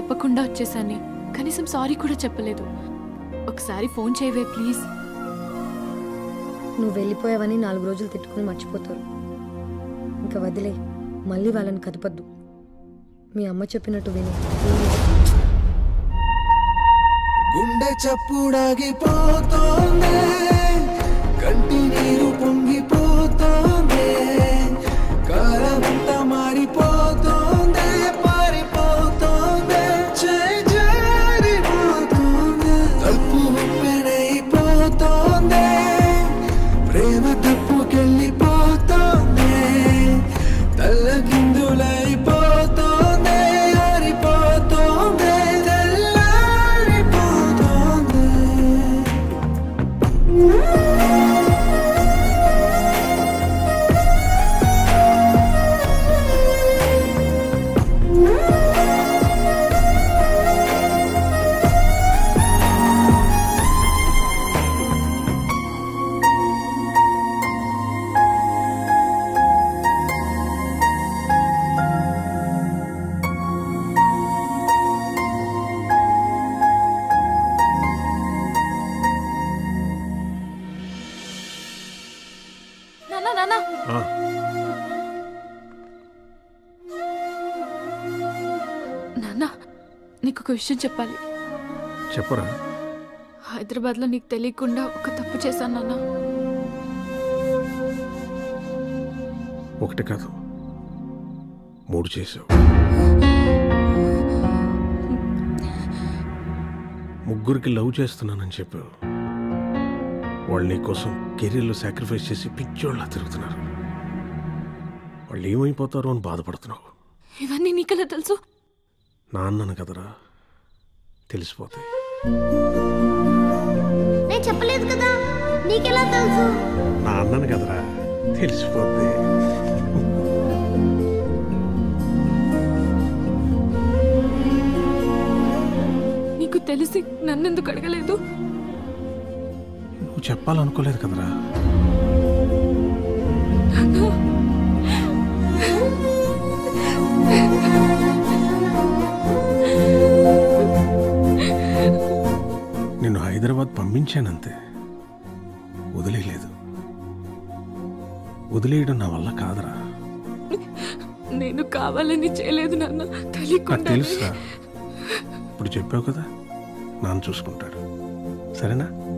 చెప్పకుండా వచ్చేసాని కనీసం సారీ కూడా చెప్పలేదు ఒకసారి ఫోన్ చేయవే ప్లీజ్ నువ్వు వెళ్ళిపోయావని నాలుగు రోజులు తిట్టుకుని మర్చిపోతారు ఇంకా వదిలే మళ్ళీ వాళ్ళని కదపద్దు మీ అమ్మ చెప్పినట్టు విని గుండె చప్పుడాగిపోతోంది కంటి నీరు పొంగిపోతోంది కాలమంతా మారిపోతోంది పారిపోతోంది చేయి జారిపోతోంది తప్పు ఉప్పెనైపోతోంది ప్రేమ తప్పుకెళ్ళిపోతోంది తల్లకిందులైపోతోంది ఆరిపోతోంది తెల్లారిపోతోంది నాన్న నాన్న ఆ, నాన్న నీకు ఒక విషయం చెప్పాలి చెప్పరా హైదరాబాద్లో నీకు తెలియకుండా ఒక తప్పు చేశాను నాన్న ఒకటి కాదు మూడు చేసావు ముగ్గురికి లవ్ చేస్తున్నానని చెప్పావు వాళ్ళు నీ కోసం కెరీర్లో సాక్రిఫైస్ చేసి పిచ్చోళ్ళ తిరుగుతున్నారు వాళ్ళు ఏమైపోతారో అని బాధపడుతున్నావు ఇవన్నీ నీకెలా తెలుసు నాన్నను కదరా తెలిసిపోతాయి నేను చెప్పలేదు కదా నీకెలా తెలుసు నా అన్నను కదరా తెలిసిపోద్ది నీకు తెలిసి నన్నెందుకు అడగలేదు నువ్వు చెప్పాలనుకోలేదు కదరా నిన్ను హైదరాబాద్ పంపించానంతే వదిలేయలేదు వదిలేయడం నా వల్ల కాదురా నేను కావాలని చేయలేదు నాన్న నాకు తెలియకుండా తెలుసా ఇప్పుడు చెప్పావు కదా నాన్న చూసుకుంటాడు సరేనా